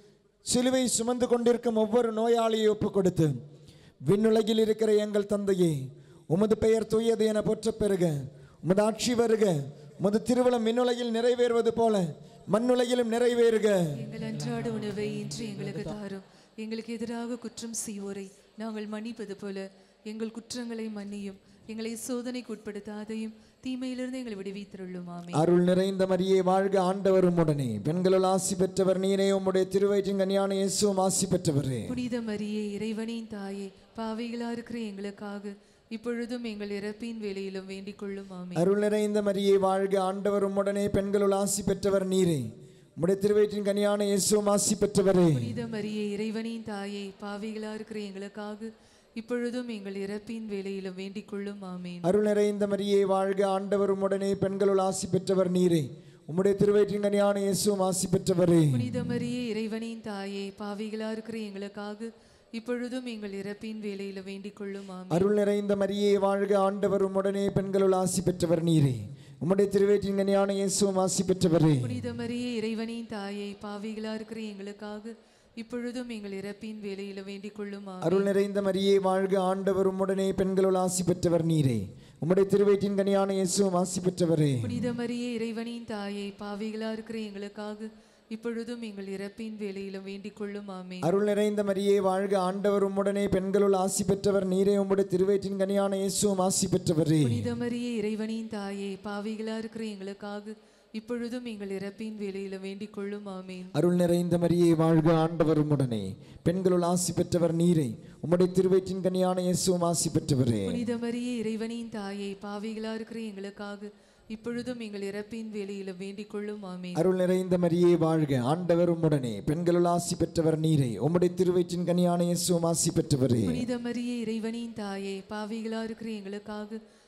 சிலுவை சுமந்து கொண்டிருக்கும் ஒவ்வொரு நோயாளியை ஒப்பு கொடுத்து விண்ணுலகில் இருக்கிற எங்கள் தந்தையே உமது பெயர் தூயது என போற்றப் பெறுக உமது ஆட்சி வருக உமது திருவிழம் விண்ணுலகில் நிறைவேறுவது போல மண்ணுலகிலும் நிறைவேறுக எங்கள் அன்றாட உணவை இன்று எங்களுக்கு தாரும் எங்களுக்கு எதிராக குற்றம் செய்வோரை நாங்கள் மன்னிப்பது போல எங்கள் குற்றங்களை மன்னியும் எங்களை சோதனைக்கு உட்படுத்தாதையும் தீமையிலிருந்து எங்களை விடுவித்தருளும் ஆமே அருள் நிறைந்த மரியே வாழ்க ஆண்டவரும் உடனே பெண்களுள் ஆசி பெற்றவர் நீரே உம்முடைய திருவயிற்றின் கனியான இயேசுவும் ஆசி பெற்றவரே புனித மரியே இறைவனின் தாயே பாவிகளா இருக்கிற எங்களுக்காக இப்பொழுதும் எங்கள் இறப்பின் வேலையிலும் வேண்டிக் கொள்ளும் ஆமே அருள் நிறைந்த மரியே வாழ்க ஆண்டவரும் உடனே பெண்களுள் ஆசி பெற்றவர் நீரே உம்முடைய திருவயிற்றின் கனியான இயேசுவும் ஆசி பெற்றவரே புனித மரியே இறைவனின் தாயே பாவிகளா இருக்கிற எங்களுக்காக இப்பொழுதும் எங்கள் இறப்பின் வேலையிலும் வேண்டிக் கொள்ளும் ஆமேன் அருள் நிறைந்த மரியே வாழ்க ஆண்டவரும் உடனே பெண்களுள் ஆசி பெற்றவர் நீரே உம்முடைய திருவயிற்றின் கனியான இயேசுவும் ஆசி பெற்றவரே புனித மரியே இறைவனின் தாயே பாவிகளா இருக்கிற எங்களுக்காக இப்பொழுதும் எங்கள் இறப்பின் வேலையில வேண்டிக் கொள்ளும் ஆமேன் அருள் நிறைந்த மரியே வாழ்க ஆண்டவரும் உடனே பெண்களுள் ஆசி பெற்றவர் நீரே உம்முடைய திருவயிற்றின் கனியான இயேசுவும் ஆசி பெற்றவரே புனித மரியே இறைவனின் தாயே பாவிகளா இருக்கிற எங்களுக்காக இப்பொழுதும் எங்கள் இறப்பின் வேலையில வேண்டிக் கொள்ளும் ஆமேன் அருள் நிறைந்த மரியே வாழ்க ஆண்டவரும் உடனே பெண்களுள் ஆசி பெற்றவர் நீரே உம்முடைய திருவயிற்றின் கனியான இயேசுவும் ஆசி பெற்றவரே புனித மரியே இறைவனின் தாயே பாவிகளா இருக்கிற எங்களுக்காக இப்பொழுதும் எங்கள் இறப்பின் வேலையில வேண்டிக் கொள்ளும் ஆமேன் அருள் நிறைந்த மரியே வாழ்க ஆண்டவரும் உடனே பெண்களுள் ஆசி பெற்றவர் நீரே உம்முடைய திருவயிற்றின் கனியான இயேசுவும் ஆசி பெற்றவரே புனித மரியே இறைவனின் தாயே பாவிகளா இருக்கிற எங்களுக்காக இப்பொழுதும் எங்கள் இறப்பின் வேலையில வேண்டிக் கொள்ளும் ஆமேன் அருள் நிறைந்த மரியே வாழ்க ஆண்டவரும் உடனே பெண்களுள் ஆசி பெற்றவர் நீரே உம்முடைய திருவயிற்றின் கனியான இயேசுவும் ஆசி பெற்றவரே புனித மரியே இறைவனின் தாயே பாவிகளா இருக்கிற எங்களுக்காக இப்பொழுதும் எங்கள் இறப்பின் வேலையில வேண்டிக் கொள்ளும் ஆமேன் அருள் நிறைந்த மரியே வாழ்க ஆண்டவரும் உடனே பெண்களுள் ஆசி பெற்றவர் நீரே உம்முடைய திருவயிற்றின் கனியான இயேசுவும் ஆசி பெற்றவரே புனித மரியே இறைவனின் தாயே பாவிகளா இருக்கிற எங்களுக்காக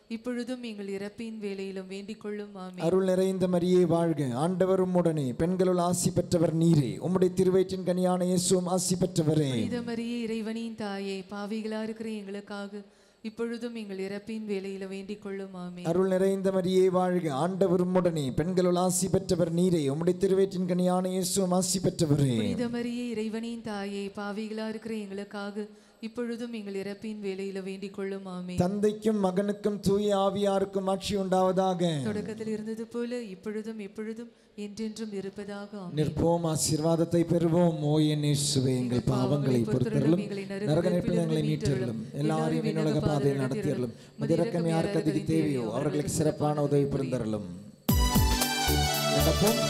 இப்பொழுதும் எங்கள் இறப்பின் வேலையிலும் வேண்டிக் கொள்ளும் ஆமே அருள் நிறைந்த மரியே வாழ்க ஆண்டவரும் உடனே பெண்களுள் ஆசி பெற்றவர் நீரே உம்முடைய திருவயிற்றின் கனியான இயேசுவும் ஆசி பெற்றவரே புனித மரியே இறைவனின் தாயே பாவிகளா இருக்கிற எங்களுக்காக இப்பொழுதும் எங்கள் இறப்பின் வேலையில வேண்டிக் கொள்ளும் ஆமே அருள் நிறைந்த மரியே வாழ்க ஆண்டவரும் உடனே பெண்களுள் ஆசி பெற்றவர் நீரே உம்முடைய திருவயிற்றின் கனியான இயேசுவும் ஆசி பெற்றவரே புனித மரியே இறைவனின் தாயே பாவிகளா இருக்கிற எங்களுக்காக இப்பொழுதும் எங்கள் இறப்பின் வேலையில வேண்டிக் கொள்ளும் ஆமே தந்தைக்கும் மகனுக்கும் தூய ஆவியாருக்கும் ஆட்சி உண்டாவதாக தொடக்கத்தில் இருந்தது போல இப்பொழுதும் எப்பொழுதும் என்றென்றும் இருப்பதாக ஆமென். நிற்போம் ஆசீர்வாதத்தை பெறுவோம் ஓயன் இயேசுவே எங்கள் பாவங்களை பொறுத்தருளும் நரக நெருப்பில் எங்களை மீட்டருளும் எல்லாரையும் விண்ணுலக பாதையில் நடத்தியருளும் முதிரக்கம் யாருக்கு அதிக தேவையோ அவர்களுக்கு சிறப்பான உதவி புரிந்தருளும் நடப்போம்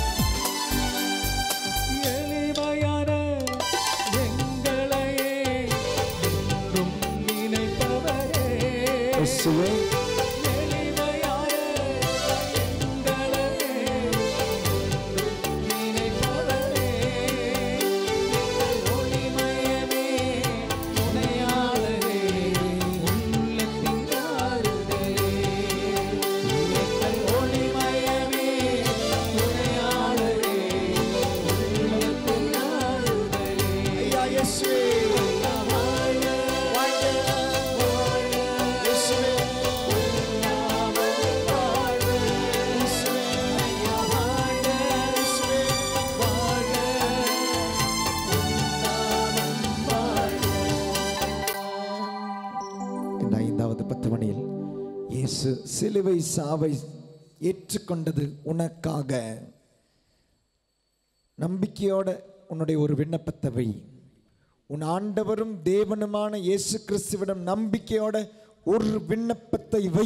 எளிமையான எங்களையே என்றும் நினைப்பவரே இயேசுவே எளிமையான எங்களையே என்றும் நினைப்பவரே எங்கள் ஒளிமயமே துணையாளரே உள்ளத்தின் ஆறுதலே எங்கள் ஒளிமயமே துணையாளரே உள்ளத்தின் ஆறுதலே ஐயா இயேசுவே வாழ வாழ்க இயேசுவே இந்த ஐந்தாவது பத்து மணியில் இயேசு சிலுவை சாவை ஏற்றுக்கொண்டது உனக்காக நம்பிக்கையோட உன்னுடைய ஒரு விண்ணப்பத்தை வை உன் ஆண்டவரும் தேவனுமான இயேசு கிறிஸ்துவிடம் நம்பிக்கையோட ஒரு விண்ணப்பத்தை வை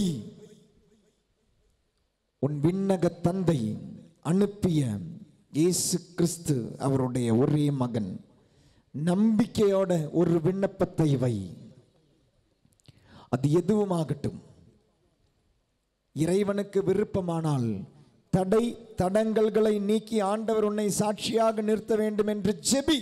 உன் விண்ணக தந்தை அனுப்பிய இயேசு கிறிஸ்து அவருடைய ஒரே மகன் நம்பிக்கையோட ஒரு விண்ணப்பத்தை வை அது எதுவுமாகட்டும் இறைவனுக்கு விருப்பமானால் தடை தடங்கல்களை நீக்கி ஆண்டவர் உன்னை சாட்சியாக நிறுத்த வேண்டும் என்று ஜெபி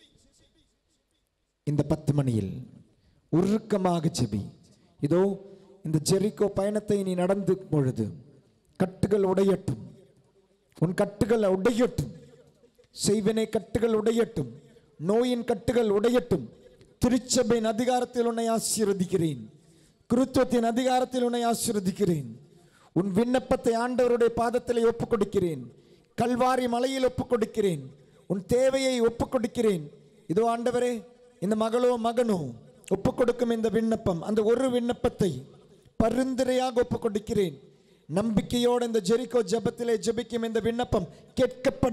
இந்த பத்து மணியில் உருக்கமாக ஜெபி இதோ இந்த ஜெரிக்கோ பயணத்தை நீ நடந்து பொழுது கட்டுகள் உடையட்டும் உன் கட்டுகள் உடையட்டும் செய்வினை கட்டுகள் உடையட்டும் நோயின் கட்டுகள் உடையட்டும் திருச்சபையின் அதிகாரத்தில் உன்னை ஆசீர்வதிக்கிறேன் குருத்துவத்தின் அதிகாரத்தில் உன்னை ஆசீர்வதிக்கிறேன் உன் விண்ணப்பத்தை ஆண்டவருடைய பாதத்தில் ஒப்புக் கொடுக்கிறேன் கல்வாரி மலையில் ஒப்புக் கொடுக்கிறேன் உன் தேவையை ஒப்புக் கொடுக்கிறேன் இதோ ஆண்டவரே இந்த மகளோ மகனோ ஒப்புக் கொடுக்கும் இந்த விண்ணப்பம் அந்த ஒரு விண்ணப்பத்தை பரிந்துரையாக ஒப்புக் கொடுக்கிறேன் நம்பிக்கையோடு இந்த ஜெரிகோ ஜெபத்திலே ஜெபிக்கும் இந்த விண்ணப்பம் கேட்கப்பட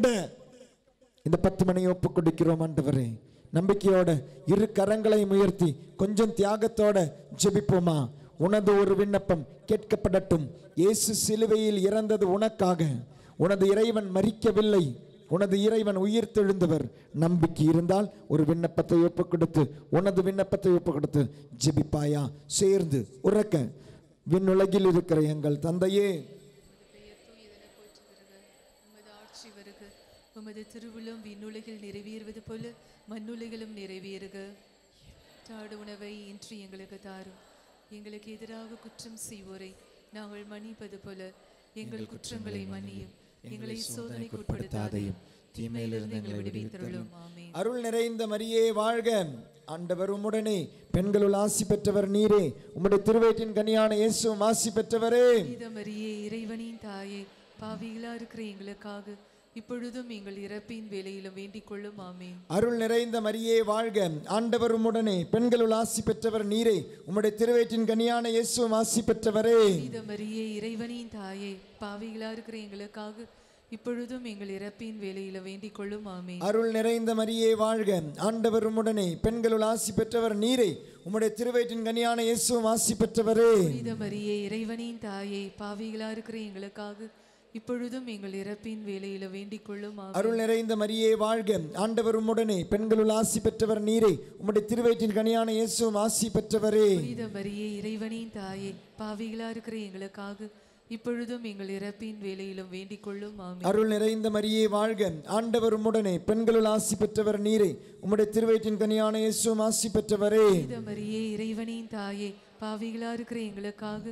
இந்த பத்து மணியை ஒப்புக் கொடுக்கிறோம் ஆண்டவரே நம்பிக்கையோட இரு கரங்களை உயர்த்தி கொஞ்சம் தியாகத்தோட ஜெபிப்போமா உனது ஒரு விண்ணப்பம் கேட்கப்படட்டும் இயேசு சிலுவையில் இறந்தது உனக்காக உனது இறைவன் மரிக்கவில்லை உனது இறைவன் உயிர் தெழுந்தவர் நம்பிக்கை இருந்தால் ஒரு விண்ணப்பத்தை ஒப்புக் கொடுத்து உனது விண்ணப்பத்தை ஒப்புக் கொடுத்து ஜெபிப்பாயா சேர்ந்து உறக்க விண்ணுலகில் இருக்கிற எங்கள் தந்தையே பெயர் தூயதென போற்றுகிறக உமது ஆட்சி வருக உமது திருவுளம் விண்ணுலகில் நிறைவேறுவது போல மண்ணுலகிலும் நிறைவேறுக தாடு உணவை இன்று எங்களுக்கு தாரும் எங்களுக்கு எதிராக குற்றம் செய்வோரை நாங்கள் மன்னிப்பது போல எங்கள் குற்றங்களை மன்னியும் எங்களை சோதனைக்கு உட்படுத்தாதையும் தீமையிலிருந்து எங்களை விடுவித்தருளும் ஆமென் அருள் நிறைந்த மரியே வாழ்க ஆண்டவர் உம்முடனே பெண்களுள் ஆசி பெற்றவர் நீரே உம்முடைய திருவயிற்றின் கனியான இயேசுவும் ஆசி பெற்றவரே புனித மரியே இறைவனின் தாயே பாவிகளா இருக்கிற எங்களுக்காக இப்பொழுதும் எங்கள் இறப்பின் வேலையிலும் வேண்டிக் கொள்ளும் ஆமென் அருள் நிறைந்த மரியே வாழ்க ஆண்டவர் உம்முடனே பெண்களுள் ஆசி பெற்றவர் நீரே உம்முடைய திருவயிற்றின் கனியான இயேசுவும் ஆசி பெற்றவரே புனித மரியே இறைவனின் தாயே பாவிகளா இருக்கிற எங்களுக்காக இப்பொழுதும் எங்கள் இறப்பின் வேலையில வேண்டிக் கொள்ளும் ஆமென் அருள் நிறைந்த மரியே வாழ்க ஆண்டவர் உம்முடனே பெண்களுள் ஆசி பெற்றவர் நீரே உம்முடைய திருவயிற்றின் கனியான இயேசுவும் ஆசி பெற்றவரே புனித மரியே இறைவனின் தாயே பாவிகளா இருக்கிற எங்களுக்காக இப்பொழுதும் எங்கள் இறப்பின் வேலையில வேண்டிக் கொள்ளும் ஆமென் அருள் நிறைந்த மரியே வாழ்க ஆண்டவர் உம்முடனே பெண்களுள் ஆசி பெற்றவர் நீரே உம்முடைய திருவயிற்றின் கனியான இயேசுவும் ஆசி பெற்றவரே புனித மரியே இறைவனின் தாயே பாவிகளா இருக்கிற எங்களுக்காக இப்பொழுதும் எங்கள் இறப்பின் வேலையிலும் வேண்டிக் கொள்ளும் ஆமென் அருள் நிறைந்த மரியே வாழ்க ஆண்டவர் உம்முடனே பெண்களுள் ஆசி பெற்றவர் நீரே உம்முடைய திருவயிற்றின் கனியான இயேசுவும் ஆசி பெற்றவரே புனித மரியே இறைவனின் தாயே பாவிகளா இருக்கிற எங்களுக்காக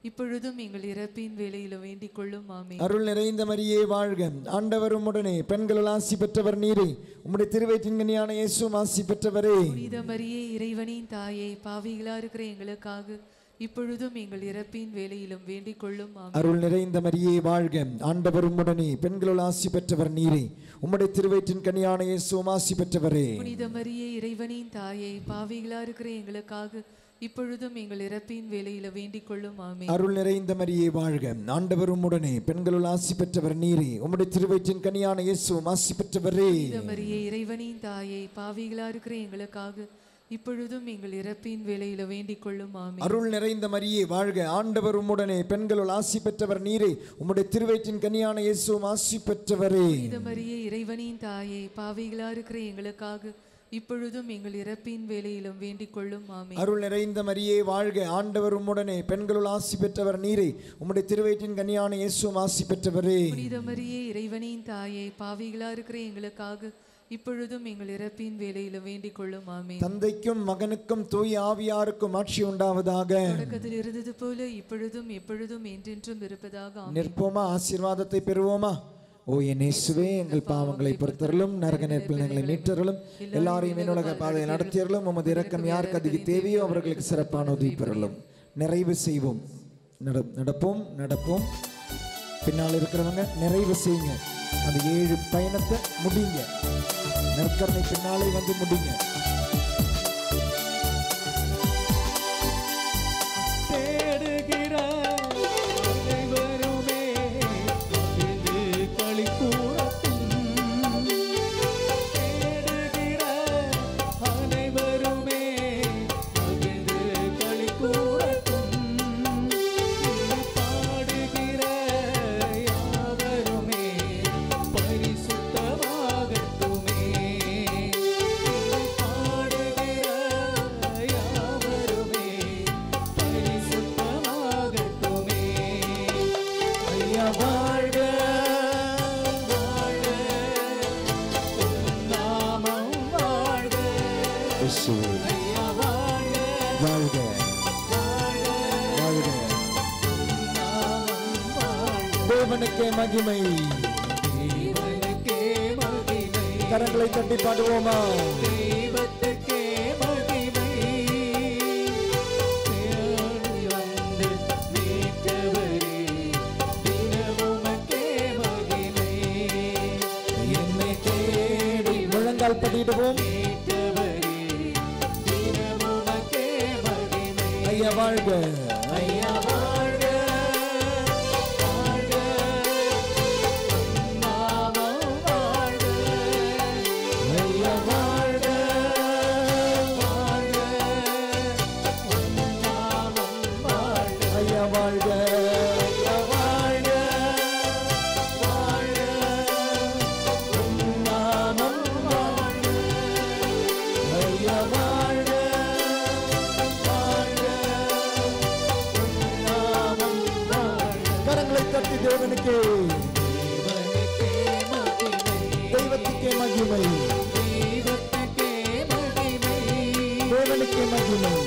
இப்பொழுதும் எங்கள் இறப்பின் வேலையிலும் வேண்டிக் கொள்ளும் ஆமே அருள் நிறைந்த மரியே வாழ்க ஆண்டவர் உம்முடனே பெண்களுள் ஆசி பெற்றவர் நீரே உம்முடைய திருவயிற்றின் கனியான இயேசுவும் ஆசி பெற்றவரே புனித மரியே இறைவனின் தாயே பாவிகளா இருக்கிற எங்களுக்காக இப்பொழுதும் எங்கள் இறப்பின் வேலையிலும் வேண்டிக் கொள்ளும் ஆமே அருள் நிறைந்த மரியே வாழ்க ஆண்டவர் உம்முடனே பெண்களுள் ஆசி பெற்றவர் நீரே உம்முடைய திருவயிற்றின் கனியான இயேசுவும் ஆசி பெற்றவரே புனித மரியே இறைவனின் தாயே பாவிகளா இருக்கிற எங்களுக்காக இப்பொழுதும் எங்கள் இறப்பின் வேலையில வேண்டிக் கொள்ளும் ஆமே அருள் நிறைந்த மரியே வாழ்க ஆண்டவர் உம்முடனே பெண்களுள் ஆசி பெற்றவர் நீரே உம்முடைய திருவயிற்றின் கனியான இயேசுவும் ஆசி பெற்றவரே புனித மரியே இறைவனின் தாயே பாவிகளா இருக்கிற எங்களுக்காக இப்பொழுதும் எங்கள் இறப்பின் வேலையில வேண்டிக் கொள்ளும் ஆமே அருள் நிறைந்த மரியே வாழ்க ஆண்டவர் உம்முடனே பெண்களுள் ஆசி பெற்றவர் நீரே உம்முடைய திருவயிற்றின் கனியான இயேசுவும் ஆசி பெற்றவரே புனித மரியே இறைவனின் தாயே பாவிகளா இருக்கிற எங்களுக்காக இப்பொழுதும் எங்கள் இறப்பின் வேலையிலும் வேண்டிக் கொள்ளும் ஆமே அருள் நிறைந்த மரியே வாழ்க ஆண்டவர் உம்முடனே பெண்களுள் ஆசி பெற்றவர் நீரே உம்முடைய திருவயிற்றின் கனியான இயேசுவும் ஆசி பெற்றவரே புனித மரியே இறைவனின் தாயே பாவிகளா இருக்கிற எங்களுக்காக இப்பொழுதும் எங்கள் இறப்பின் வேலையில வேண்டிக் கொள்ளும் ஆமே தந்தைக்கும் மகனுக்கும் தூய் ஆவியாருக்கும் ஆட்சி உண்டாவதாக தொடக்கத்தில் இருந்தது போல இப்பொழுதும் எப்பொழுதும் என்றென்றும் இருப்பதாக ஆமென். நிற்போமா ஆசீர்வாதத்தை பெறுவோமா ஓ என் இயேசுவே எங்கள் பாவங்களை பொறுத்தருளும் நரக நெருப்பில் எங்களை மீட்டருளும் எல்லாரையும் என்னுலக பாதையை நடத்தியருளும் உமது இரக்கம் யாருக்கு அதிக தேவையோ அவர்களுக்கு சிறப்பான உதவி பெறலும் நிறைவு செய்வோம் நட- நடப்போம் நடப்போம் பின்னால் இருக்கிறவங்க நிறைவு செய்யுங்க அந்த ஏழு பயணத்தை முடிங்க நற்கரணை பின்னாலே வந்து முடிங்க தேடுகிற அனைவருமே மகிழ்ந்து களி கூறட்டும் தேடுகிற அனைவருமே மகிழ்ந்து களி கூறட்டும் பாடுகிற யாவருமே பரிசுத்தமாகட்டுமே பாடுகிற யாவருமே பரிசுத்தமாகட்டுமே ஐயா வாழ்க வாழ்க உன் நாமம் வாழ்க இயேசுவே ஐயா வாழ்க வாழ்க வாழ்க வாழ்க நாமம் வாழ்க தேவனுக்கே மகிமை தேவனுக்கே மகிமை கரங்களை தட்டி பாடுவோமா தெய்வத்துக்கே மகிமை தேடி வந்து மீட்டவரே தினமுமக்கே மகிமை என்னை தேடி முழங்கால் படிடுவோம் மீட்டவரே தினமுமக்கே மகிமை ஐயா வாழ்க ஐயா வாழ்க வாழ்க நாமம் வாழ்க ஐயா வாழ்க வாழ்க நாமம் வாழ்க ஐயா வாழ்க ஐயா வாழ்க வாழ்க நாமம் வாழ்க ஐயா வாழ்க வாழ்க நாமம் வாழ்க கரங்களை தட்டி தேவனுக்கே தேவனுக்கே மகிமை தெய்வத்துக்கே மகிமை தெய்வத்துக்கே மகிமை தேவனுக்கே மகிமை